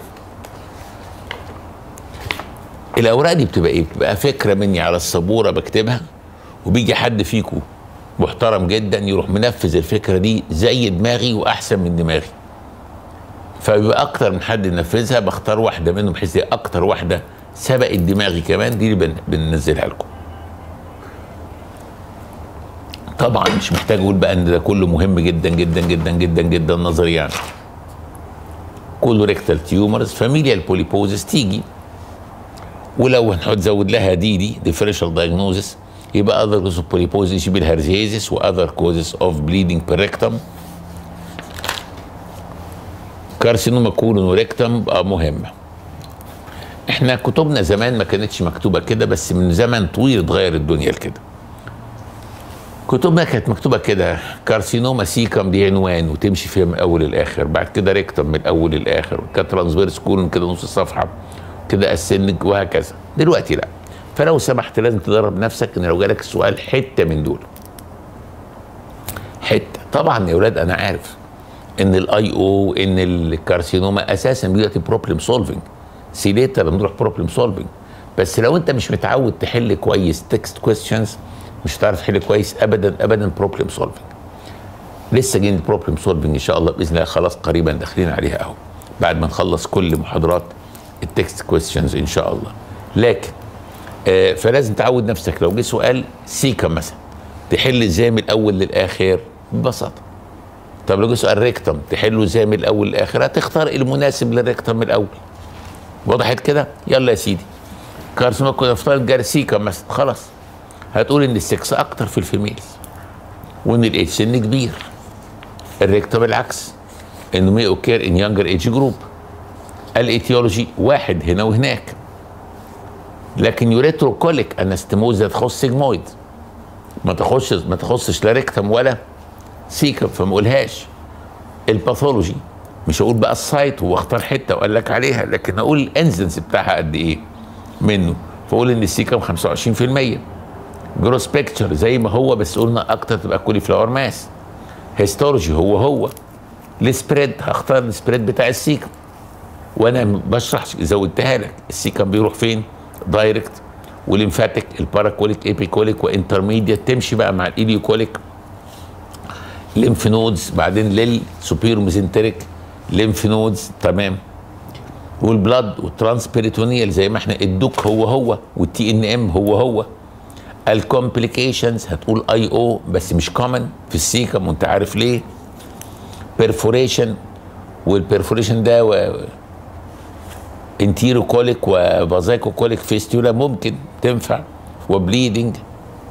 الاوراق دي بتبقى ايه بتبقى فكره مني على السبوره بكتبها وبيجي حد فيكم محترم جدا يروح منفذ الفكره دي زي دماغي واحسن من دماغي فبيبقى اكتر من حد ينفذها بختار واحده منهم بحيث اكتر واحده سبقت دماغي كمان دي اللي بننزلها لكم طبعا مش محتاج اقول بقى ان ده كله مهم جدا جدا جدا جدا جدا نظريا يعني. كله ريكتال تيومرز فاميليال بوليبوزس تيجي ولو هنزود لها دي دي ديفرنشال دايجنوزس يبقى اذر كوز اوف بوليبوزس يبقى الهرزيزس واذر كوزز اوف بليدنج بيركتم كارسينوما كولون وريكتم بقى مهمه احنا كتبنا زمان ما كانتش مكتوبه كده بس من زمن طويل اتغير الدنيا لكده كتبنا كانت مكتوبه كده كارسينوما سيكم دي عنوان وتمشي فيها من الاول للاخر بعد كده ريكتم من الاول للاخر كانت ترانسفيرس كولون كده نص الصفحه كده السنج وهكذا دلوقتي لا فلو سمحت لازم تدرب نفسك ان لو جالك السؤال حته من دول حته طبعا يا اولاد انا عارف ان الاي او ان الكارسينوما اساسا دلوقتي بروبلم سولفنج سي ليتر لما نروح بروبلم سولفنج بس لو انت مش متعود تحل كويس تكست كويستشنز مش هتعرف تحل كويس ابدا ابدا بروبلم سولفنج لسه جايين بروبلم سولفنج ان شاء الله باذن الله خلاص قريبا داخلين عليها اهو بعد ما نخلص كل محاضرات التكست كويستشنز ان شاء الله لكن آه فلازم تعود نفسك لو جه سؤال سيكا مثلا تحل ازاي من الاول للاخر ببساطه طب لو جه سؤال ريكتم تحله ازاي من الاول للاخر هتختار المناسب للريكتم من الاول وضحت كده يلا يا سيدي كارسينوما كنا نفترض جارسيكا مثلا خلاص هتقول ان السكس اكتر في الفيميلز وان الاتش سن كبير الريكتم العكس انه مي اوكير ان يانجر ايج جروب الايتيولوجي واحد هنا وهناك لكن يوريتروكوليك انستموزا تخص سيجمويد ما تخصش ما تخصش لا ريكتم ولا سيكم فما اقولهاش الباثولوجي مش هقول بقى السايت واختار حته واقول لك عليها لكن اقول الانسنس بتاعها قد ايه منه فاقول ان السيكم 25% جروس بيكتشر زي ما هو بس قلنا اكتر تبقى كولي فلاور ماس هيستولوجي هو هو السبريد هختار السبريد بتاع السيكم وانا بشرح زودتها لك السيكم بيروح فين دايركت والليمفاتيك الباراكوليك ايبيكوليك وانترميديت تمشي بقى مع الايليوكوليك ليمف نودز بعدين للسوبيرو ميزنتريك ليمف نودز تمام والبلاد والترانسبيريتونيال زي ما احنا الدوك هو هو والتي ان ام هو هو الكومبليكيشنز هتقول اي او بس مش كومن في السيكم وانت عارف ليه بيرفوريشن والبيرفوريشن ده و... انتيرو كوليك وفازايكو كوليك فيستولا ممكن تنفع وبليدنج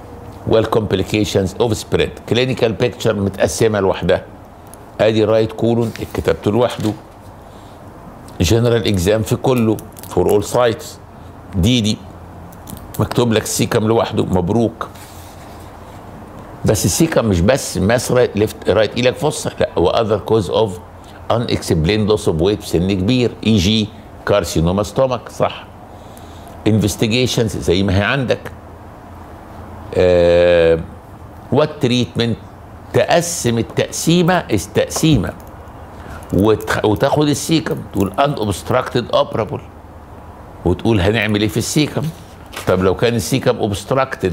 والكومبليكيشنز اوف سبريد كلينيكال بيكتشر متقسمه لوحدها ادي رايت كولون اتكتبت لوحده جنرال اكزام في كله فور اول سايتس دي دي مكتوب لك السيكم لوحده مبروك بس السيكم مش بس ماس ليفت رايت ايلك فصة لا هو اذر كوز اوف ان اكسبليند لوس اوف ويت في سن كبير اي جي كارسينوما ستومك صح انفستيجيشنز زي ما هي عندك وات تريتمنت تقسم التقسيمه التقسيمه وتاخد السيكم تقول ان اوبستراكتد اوبرابل وتقول هنعمل ايه في السيكم طب لو كان السيكم اوبستراكتد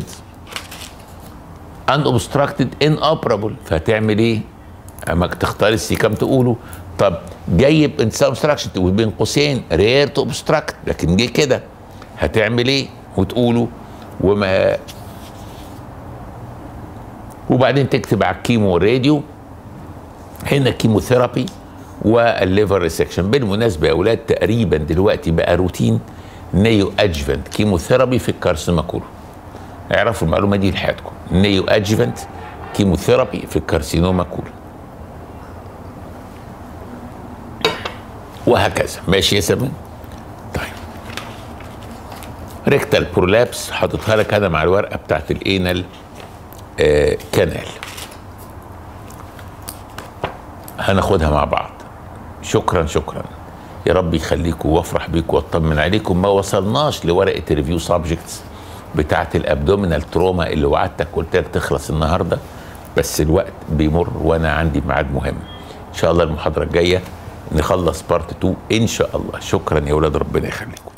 ان اوبستراكتد ان اوبرابل فهتعمل ايه؟ اما تختار السيكم تقوله طب جاي بانسان اوبستراكشن تقول بين قوسين رير تو اوبستراكت لكن جه كده هتعمل ايه؟ وتقوله وما وبعدين تكتب على الكيمو والراديو هنا كيموثيرابي والليفر ريسكشن بالمناسبه يا اولاد تقريبا دلوقتي بقى روتين نيو ادجفنت كيموثيرابي في الكارسينوما كله اعرفوا المعلومه دي لحياتكم نيو ادجفنت كيموثيرابي في الكارسينوما كله وهكذا ماشي يا سامي طيب ريكتال برولابس حاططها لك انا مع الورقه بتاعت الانال آه كانال هناخدها مع بعض شكرا شكرا يا رب يخليكم وافرح بيكم واطمن عليكم ما وصلناش لورقه ريفيو سبجكتس بتاعه الابدومينال تروما اللي وعدتك قلت لك تخلص النهارده بس الوقت بيمر وانا عندي ميعاد مهم ان شاء الله المحاضره الجايه نخلص بارت 2 ان شاء الله شكرا يا اولاد ربنا يخليكم